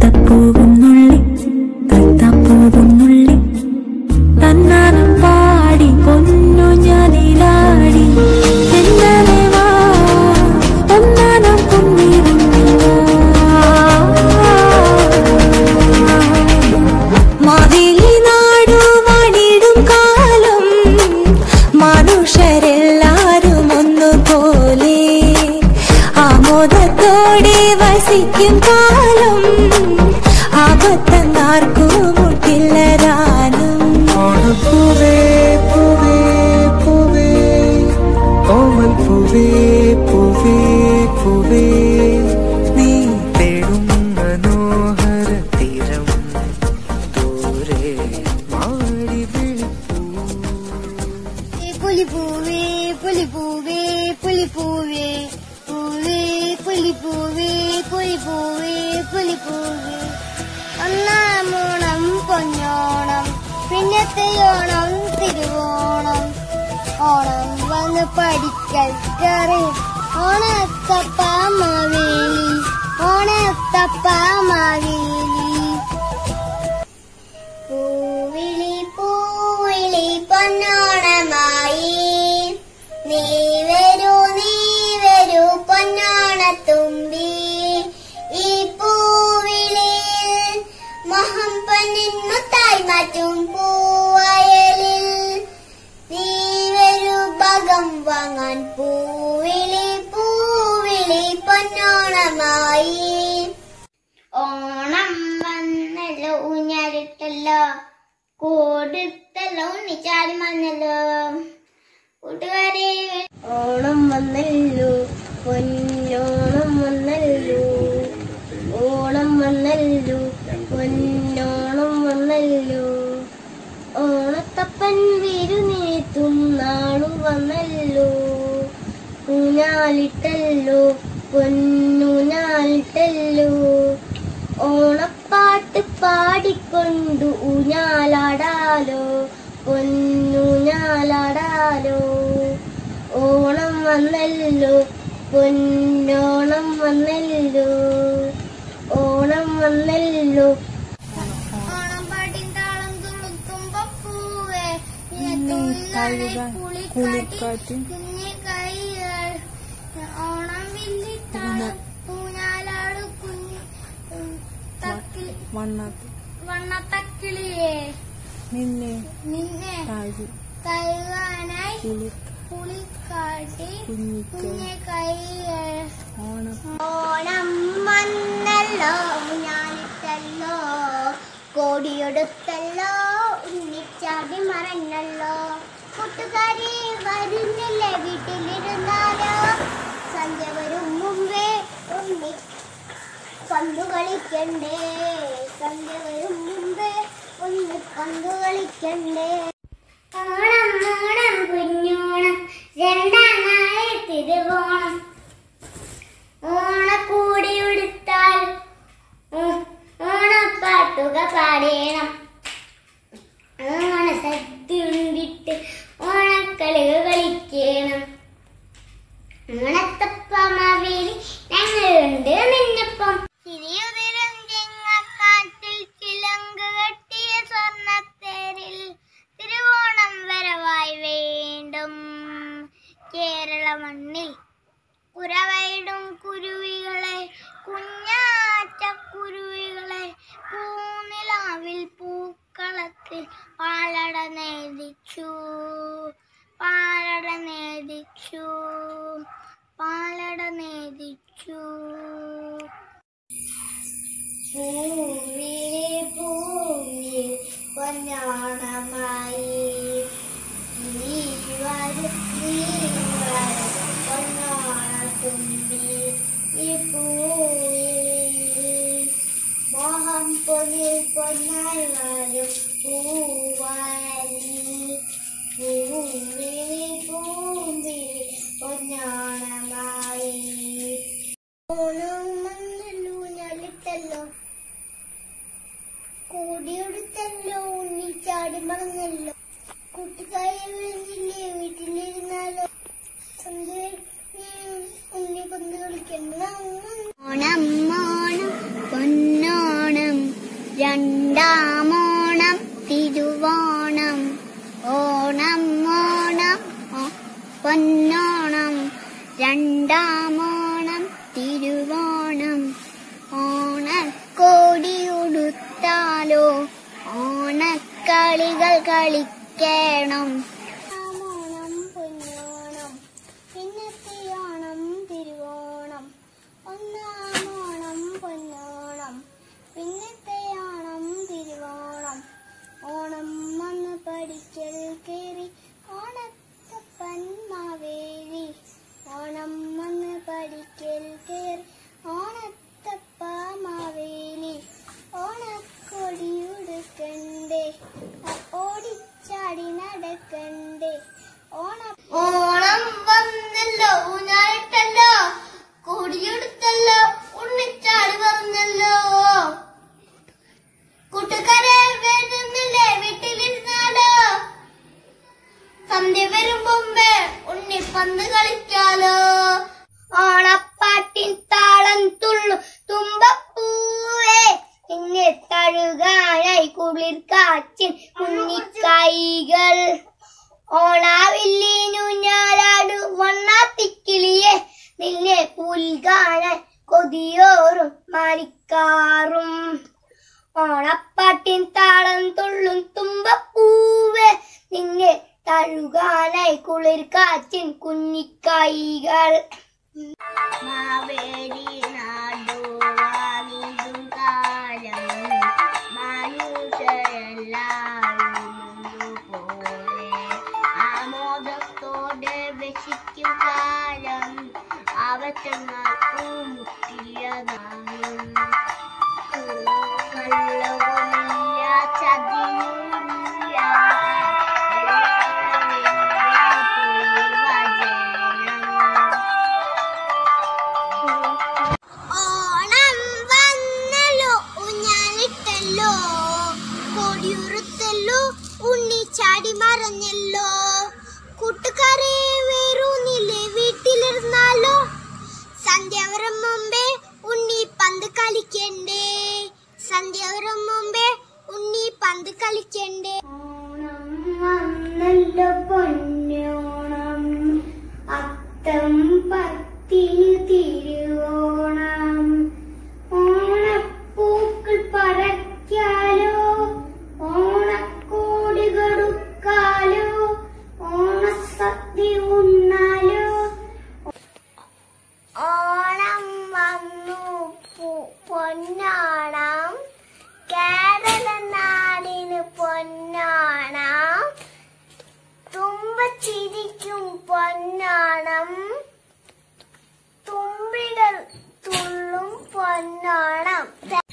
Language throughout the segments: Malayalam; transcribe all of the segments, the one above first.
അത്തപ്പൂവും നുള്ളി തത്തപ്പൂവും നുള്ളി തന്നാനം പാടി പൊന്നു ഞാനിലാടി എന്നലെ വാ ഒന്നാനം മതിലി നാടുവാണിടും കാലം മനുഷ്യരെല്ലാരും ഒന്നുപോലെ ആമോദത്തോടെ വസിക്കും കാലം ആപത്തെന്നാർക്കും മുട്ടില്ലരാനും പൂവേ പൂവേ പൂവേ ഓമൽ പൂവേ പൂവേ പൂവേ നീ തേടും മനോഹര തീരം ദൂരെ മാടി വിളിപ്പൂ പുലിപ്പൂവേ പുലിപ്പൂവേ പുലിപ്പൂവേ പൂവേ പുലിപ്പൂവേ പുലിപ്പൂവേ പുലിപ്പൂവേ ഒന്നാം ഓണം പൊന്നോണം പിന്നത്തെ ഓണം തിരുവോണം ഓണം വന്ന് പഠിക്കറി ഓണത്തപ്പ മാവേലി ഓണത്തപ്പ മാവേലി പൂവിളി പൂവിളി പൊന്നോണമായി നീ വരൂ നീ വരൂ പൊന്നോണത്തുമ്പി ഈ പൂവിളിയിൽ മഹം പൊന്നിന്നു തായ് മാറ്റും പൂവയലിൽ നീ വരൂ ഭഗം വാങ്ങാൻ പൂവിളി പൂവിളി പൊന്നോണമായി ഓണം വന്നല്ലോ ഊഞ്ഞാലിട്ടല്ലോ കൊടുത്തല്ലോ ഉണ്ണിച്ചാടി വന്നല്ലോ കൂട്ടുകാരെ ഓണം വന്നല്ലോ പൊന്നോണം വന്നല്ലോ ഓണം വന്നല്ലോ പൊന്നോണം വന്നല്ലോ ഓണത്തപ്പൻ വിരുന്നേത്തും നാളും വന്നല്ലോ ഊഞ്ഞാലിട്ടല്ലോ പൊന്നൂഞ്ഞാലിട്ടല്ലോ ഓണപ്പാട്ട് പാടിക്കൊണ്ടു ഊഞ്ഞാലാടാലോ പൊന്നൂഞ്ഞാലാടാലോ ഓണം വന്നല്ലോ പൊന്നോണം വന്നല്ലോ ഓണം വന്നല്ലോ ഓണം പാട്ടിൻ താളം തുളുത്തുമ്പോ പൂവേ കുളിക്കാറ്റ് കുഞ്ഞി കൈകൾ ഓണം വില്ലിത്താളം പൂഞ്ഞാലാട് കുഞ്ഞി തക്കിൽ വണ്ണത്തക്കിളിയെ നിന്നെ നിന്നെ കഴുകാനായി കുളിക്കാട്ടി കുഞ്ഞി കൈകൾ ഓണം വന്നല്ലോ ഞാനിട്ടല്ലോ കോടിയെടുത്തല്ലോ ഉണ്ണിച്ചാടി മറന്നല്ലോ കൂട്ടുകാരി വരുന്നില്ലേ വീട്ടിലിരുന്നാലോ സന്ധ്യ വരും മുമ്പേ ഉണ്ണി പന്ത് കളിക്കണ്ടേ സന്ധ്യ വരും മുമ്പേ ഒന്ന് പന്ത് കളിക്കണ്ടേ ഓണം ഓണം കുഞ്ഞോണം രണ്ടാം നാളെ തിരുവോണം ഓണക്കൂടി ഉടുത്താൽ ഉം, ഓണപ്പാട്ടുക പാടേണം ഓണസദ്യ ഉണ്ടിട്ട് ഓണക്കളികൾ കളിക്കണം ഓണത്തപ്പമാവേലി ഞങ്ങളുണ്ട് നിന്നപ്പം ചിരിയുതിരും ചെങ്ങക്കാട്ടിൽ ചിലങ്ക കെട്ടിയ സ്വർണ്ണത്തേരിൽ തിരുവോണം വരവായി വേണ്ടും കേരള മണ്ണിൽ ഉറവയിടും കുരുവികളെ കുഞ്ഞാറ്റ കുരുവികളെ പൂനിലാവിൽ പൂക്കളത്തിൽ പാലട നേദിച്ചു പാലട നേദിച്ചു പാലട നേദിച്ചു പൂവിളി പൂവിൽ പൊന്നാണമായി നീ വരും നീ വരും പൊന്നാണത്തുമ്പി ഈ പൂവിൽ മോഹം പൊന്നിൽ പൊന്നായി വരും പൂവാലി പൂവിളി പൂവിളി പൊന്നാണമായി ഓണം വന്നല്ലോ ഞാനിട്ടല്ലോ കൂടിയെടുത്തല്ലോ ഉണ്ണിച്ചാടി മറന്നല്ലോ കൂട്ടുകാരെ വിളിച്ചില്ലേ വീട്ടിലിരുന്നാലോ സന്ധ്യ ഉണ്ണി പന്ത് കളിക്കണ്ട ഓണം ഓണം പൊന്നോണം രണ്ടാമോണം തിരുവോണം ഓണം ഓണം ഓ- പൊന്നോണം രണ്ടാമോണം തിരുവോണം ഓണക്കോടി ഉടുത്താലോ ഓണക്കളികൾ കളിക്കണം ഓണം പൊന്നോണം പിന്നത്തെ ഓണം തിരുവോണം ഒന്നാം ഓണം പൊന്നോണം പിന്നത്തെ ഓണം തിരുവോണം ഓണം വന്ന് പഠിക്കൽ കയറി ഓണത്തപ്പൻ മാവേലി ഓണം വന്ന് പഠിക്കൽ കയറി ഓണത്തപ്പ മാവേലി ഓണക്കൊടി ഉടുക്കണ്ടേ ഓടിച്ചാടി നടക്കണ്ടേ ഓണം ഓണം വന്നല്ലോ ഊഞ്ഞാലിട്ടല്ലോ കൊടിയെടുത്തല്ലോ ഉണ്ണിച്ചാടി വന്നല്ലോ കൂട്ടുകാരെ വരുന്നില്ലേ വീട്ടിലിരുന്നാലോ സന്ധ്യ വരും മുമ്പേ ഉണ്ണിപ്പന്ത് കളിക്കാലോ ഓണപ്പാട്ടിൻ താളം തുള്ളു തുമ്പപ്പൂവേ എന്നെ തഴുകാനായി കുളിർ കാച്ചിൻ കുഞ്ഞിക്കൈകൾ ഓണാവില്ലിനു ഞാലാടു വണ്ണാത്തിക്കിളിയെ നിന്നെ പുൽകാനായി കൊതിയോറും മാനിക്കാറും ഓണപ്പാട്ടിൻ താളം തുള്ളും തുമ്പപ്പൂവേ നിന്നെ തഴുകാനായി കുളിർ കാച്ചിൻ കുഞ്ഞിക്കൈകൾ മാവേലി നാടുവാനിതും കാലം മനുഷ്യരെല്ലാവരും പോലെ ആമോദത്തോടെ വസിക്കും കാലം അവറ്റങ്ങൾക്കും മുട്ടില്ലതാനും കള്ളവുമില്ല ചതിയുമില്ല ഓണം വന്നല്ലോ ഊഞ്ഞാലിട്ടല്ലോ കൊടിയുറുത്തല്ലോ ഉണ്ണി ചാടി മറഞ്ഞല്ലോ കൂട്ടുകാരെ വേറൂന്നില്ലേ വീട്ടിലിരുന്നാലോ സന്ധ്യാവരം മുമ്പേ ഉണ്ണി പന്ത് കളിക്കണ്ടേ സന്ധ്യാവരം മുമ്പേ ഉണ്ണി പന്ത് കളിക്കണ്ടേ ഓണം വന്നല്ലോ പൊന്നോണം അത്തം പത്തിന് തിരുവോണം ഓണപ്പൂക്കൾ പറയ്ക്കാലോ ഓണക്കോടി കൊടുക്കാലോ ഓണസദ്യ ഉണ്ണാലോ ഓണം വന്നു പു- പൊന്നോണം കേരള നാടിന് പൊന്നോണം തുമ്പ ചിരിക്കും പൊന്നോണം തുമ്പികൾ തുള്ളും പൊന്നോണം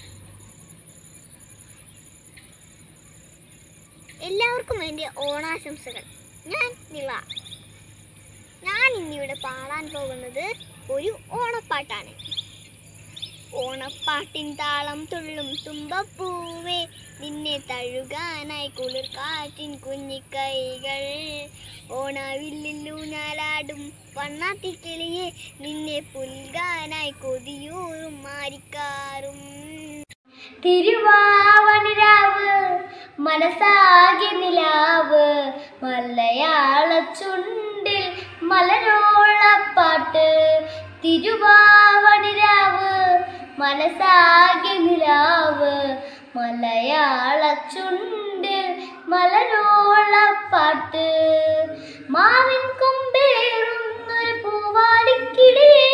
എല്ലാവർക്കും വേണ്ടി ഓണാശംസകൾ ഞാൻ നിള ഞാൻ ഇന്നിവിടെ പാടാൻ പോകുന്നത് ഒരു ഓണപ്പാട്ടാണ് ഓണപ്പാട്ടിൻ താളം തുള്ളും തുമ്പപ്പൂവേ നിന്നെ തഴുകാനായി കുളിർ കാറ്റിൻ കുഞ്ഞിക്കൈകൾ ഓണവില്ലൂഞ്ഞാലാടും വണ്ണാത്തിക്കിളിയെ നിന്നെ പുൽകാനായി കൊതിയൂറും മാരിക്കാറും തിരുവാവണിരാവ് മനസ്സാകെ നിലാവ് മലയാള ചുണ്ടിൽ മലരോളപ്പാട്ട് തിരുവാവണിരാവ് മനസ്സാകെ നിലാവ് മലയാള ചുണ്ടിൽ മലരോളപ്പാട്ട് മാവിൻ കൊമ്പേറുന്നൊരു പൂവാലിക്കിളിയേ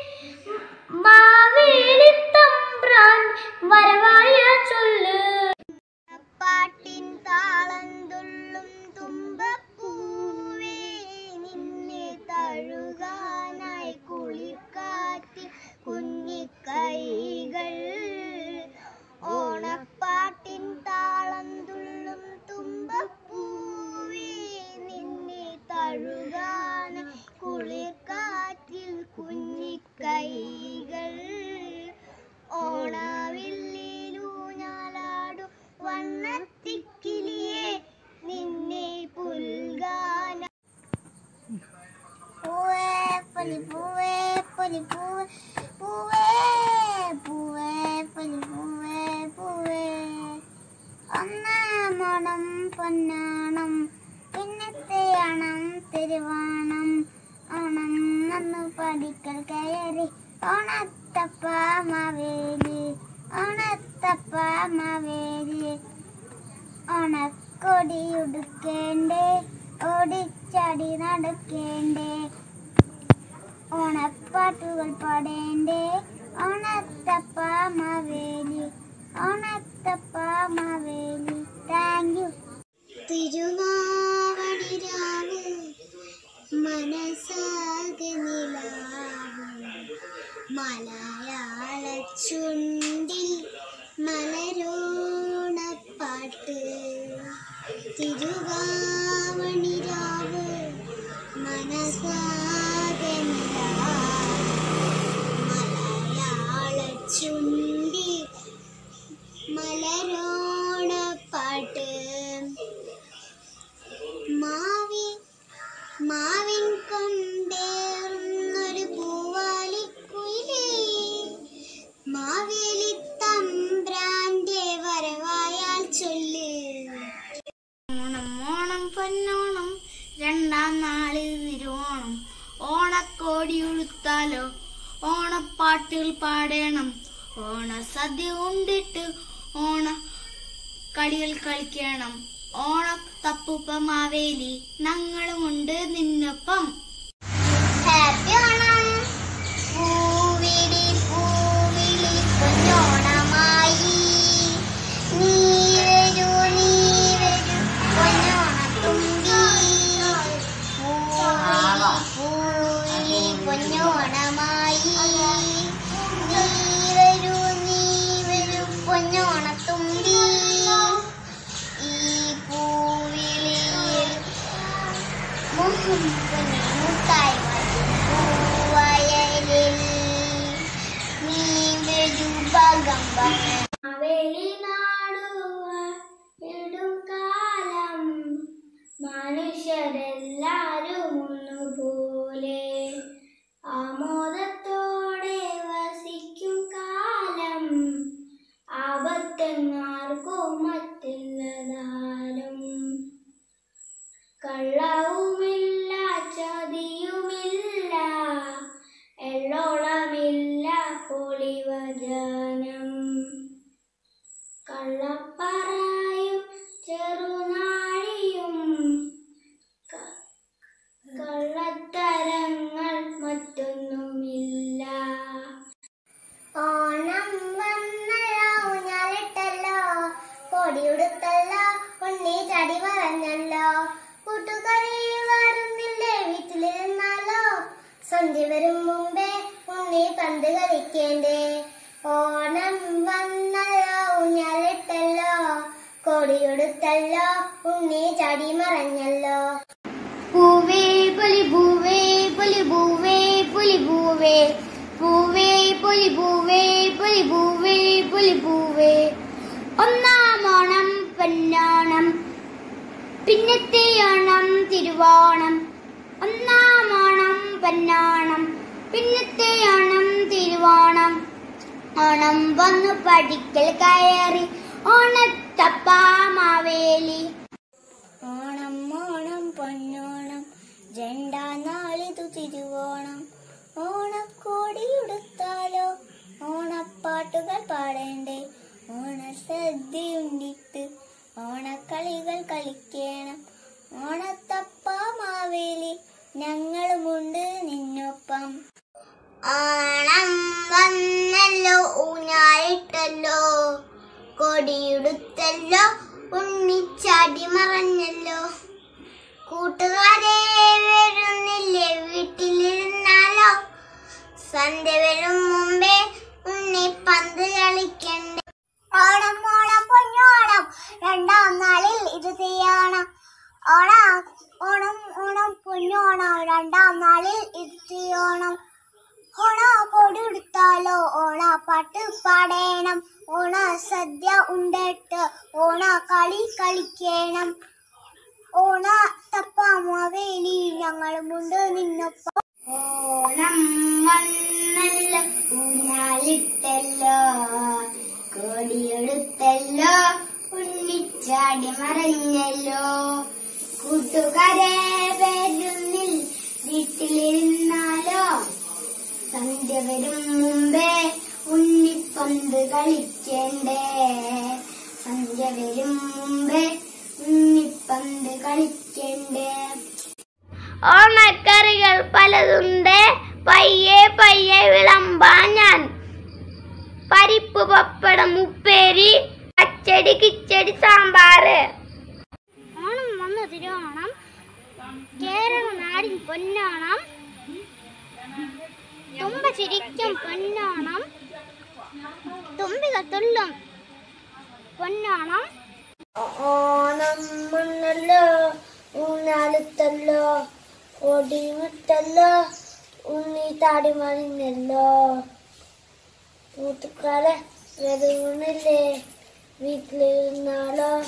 മാവേലി തമ്പ്രാൻ വരവായ ചൊല്ല് പാട്ടിൻ താളം തുള്ളും തുമ്പപ്പൂവേ നിന്നെ തഴുകാനായി കുളിക്കാറ്റ് കുഞ്ഞിക്കൈകൾ ഓണപ്പാട്ടിൻ താളം തുള്ളും തുമ്പപ്പൂവേ നിന്നെ തഴുകാനായി കുളിർക്കാറ്റിൽ കുഞ്ഞിക്കൈകൾ ഓണാവില്ലൂഞ്ഞാലാടും വണ്ണത്തിക്കിളിയെ നിന്നെ പുൽകാന പൂവേ പൊലി പൂവേ പൊലി പൂവേ പൂവേ പൂവേ പൊലി പൂവേ പൂവേ പൊന്നോണം പിന്നത്തെ ഓണം തിരുവോണം ഓണം നന്നു പടിക്കൽ കയറി ഓണത്തപ്പ മാവേലി ഓണത്തപ്പ മാവേലി ഓണക്കൊടി ഉടുക്കേണ്ടേ ഓടിച്ചാടി നടക്കേണ്ടേ ഓണപ്പാട്ടുകൾ പാടേണ്ടേ ഓണത്തപ്പ മാവേലി ഓണത്തപ്പ മാവേലി താങ്ക് യു തിരുവാവടിരാവ് മനസ്സാകെ നിലാവ് മലയാള ചുണ്ടിൽ മലരോണപ്പാട്ട് തിരുവാവണിരാവ് മനസ്സാകെ നിലാവ് മലയാള ചുണ്ടിൽ മലരോണപ്പാട്ട് മാവി മാവിൻ കൊണ്ടേറുന്നൊരു പൂവാലിക്കുയിലേ മാവേലി തമ്പ്രാന്റെ വരവായാൽ ചൊല്ല് ഓണം ഓണം പൊന്നോണം രണ്ടാം നാള് തിരുവോണം ഓണക്കോടി ഉടുത്താലോ ഓണപ്പാട്ടുകൾ പാടണം ഓണസദ്യ ഉണ്ടിട്ട് ഓണ കളികൾ കളിക്കണം ഓണത്തപ്പുപ്പ മാവേലി ഞങ്ങളുമുണ്ട് നിന്നൊപ്പം ഹാപ്പി ഓണം പൂവിടി പൂവിളി പൊന്നോണമായി നീ വരൂ നീ വരൂ പൊന്നോണത്തുമ്പി പൂവിളി പൂവിളി പൊന്നോണമായി നീ വരൂ നീ വരൂ പൊന്നോണത്തുമ്പി ഈ പൂവിളിയിൽ മുഖം മുട്ടായി പൂവയലിൽ നീ വരൂ ഭാഗം മാവേലി നാടുവാടും കാലം മനുഷ്യരെല്ലാരും ഒന്നുപോലെ ആമോദത്തോടെ വസിക്കും കാലം ആപത്തെങ്ങാർക്കും മറ്റില്ലതാലും കള്ളവുമില്ല ചതിയുമില്ല എള്ളോളമില്ല പൊളിവചനം കള്ളപ്പറയും ചെറുനാഴിയും ക- കള്ളത്തരങ്ങൾ മറ്റൊന്നുമില്ല ഓണം വന്നല്ലോ ഊഞ്ഞാലിട്ടല്ലോ കൊടിയുടുത്തല്ലോ ഉണ്ണി ചടി പറഞ്ഞല്ലോ കൂട്ടുകാരി വരുന്നില്ലേ വീട്ടിലിരുന്നാലോ സന്ധ്യ വരും മുമ്പേ ഉണ്ണി പന്ത് കളിക്കേണ്ടേ ഓണം വന്നല്ലോ ഊഞ്ഞാലിട്ടല്ലോ കൊടിയുടുത്തല്ലോ ഉണ്ണി ചടി മറഞ്ഞല്ലോ പൂവേ പുലി പൂവേ പുലി പൂവേ പുലി പൂവേ പൂവേ പുലി പൂവേ പുലി പൂവേ പുലി പൂവേ ഒന്നാം ഓണം പൊന്നോണം പിന്നത്തെ ഓണം തിരുവോണം ഒന്നാം ഓണം പൊന്നോണം പിന്നത്തെ ഓണം തിരുവോണം ഓണം വന്നു പഠിക്കൽ കയറി ഓണത്തപ്പ മാവേലി ഓണം ഓണം പൊന്നോണം രണ്ടാ നാളിതു തിരുവോണം ഓണക്കോടിയുടുത്താലോ ഓണപ്പാട്ടുകൾ പാടേണ്ടേ ഓണസദ്യയുണ്ടിട്ട് ഓണക്കളികൾ കളിക്കണം ഓണത്തപ്പ മാവേലി ഞങ്ങളുമുണ്ട് നിന്നൊപ്പം ഓണം വന്നല്ലോ ഊഞ്ഞാലിട്ടല്ലോ കൊടിയുടുത്തല്ലോ ഉണ്ണിച്ചാടി മറഞ്ഞല്ലോ കൂട്ടുകാരെ വരുന്നില്ലേ വീട്ടിലിരുന്നാലോ സന്ധ്യ വരും മുമ്പേ ഉണ്ണി പന്ത് കളിക്കണ്ടേ ഓണം ഓണം പൊന്നോണം രണ്ടാം നാളിൽ ഇത് ചെയ്യണം ഓണം ഓണം ഓണം പൊന്നോണം രണ്ടാം നാളിൽ ഇത് ചെയ്യണം ഓണ കൊടി എടുത്താലോ ഓണ പാട്ട് പാടേണം ഓണ സദ്യ ഉണ്ടിട്ട് ഓണ കളി കളിക്കണം ഓണ തപ്പാമാവേലി ഞങ്ങളുമുണ്ട് നിന്നൊപ്പം ഓണം വന്നല്ലോ ഊഞ്ഞാലിട്ടല്ലോ കൊടിയെടുത്തല്ലോ ഉണ്ണിച്ചാടി മറഞ്ഞല്ലോ കൂട്ടുകാരെ വരുന്നിൽ വീട്ടിലിരുന്നാലോ സന്ധ്യ വരും മുമ്പേ ഉണ്ണിപ്പന്ത് കളിക്കണ്ടേ സന്ധ്യ വരും മുമ്പേ ഉണ്ണിപ്പന്ത് കളിക്കണ്ടേ ഓണക്കറികൾ പലതുണ്ട് പയ്യെ പയ്യെ വിളമ്പാൻ ഞാൻ പരിപ്പ് പപ്പടം ഉപ്പേരി പച്ചടി കിച്ചടി സാമ്പാറ് ഓണം വന്നു തിരുവോണം കേരള നാടിൻ പൊന്നോണം തുമ്പ ചിരിക്കും പൊന്നോണം തുമ്പികൾ തുള്ളും പൊന്നോണം ഓണം വന്നല്ലോ ഊഞ്ഞാലുത്തല്ലോ ഒടിമുത്തല്ലോ ഉണ്ണി താടി മറിഞ്ഞല്ലോ കൂട്ടുകാരെ വെറുതെ വീട്ടിലിരുന്നാലോ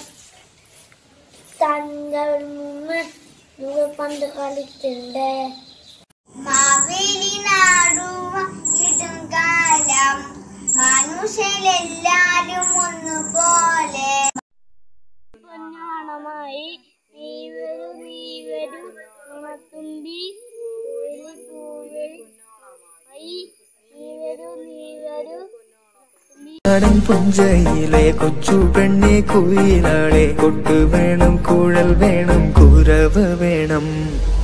തങ്ങൾ മുമ്പ് നിങ്ങൾ പണ്ട് കളിക്കണ്ടേ മാവേലി നാടുവ ഇടും കാലം മനുഷ്യരെല്ലാരും ഒന്നുപോലെ പൊന്നാണമായി നീ വരൂ നീ വരൂ തുമ്പി പൂവിൽ ഐ നീ വരൂ നീ വരൂ കടം പുഞ്ചയിലെ കൊച്ചു പെണ്ണെ കുയിലാളെ കൊട്ട് വേണം കുഴൽ വേണം കുരവ് വേണം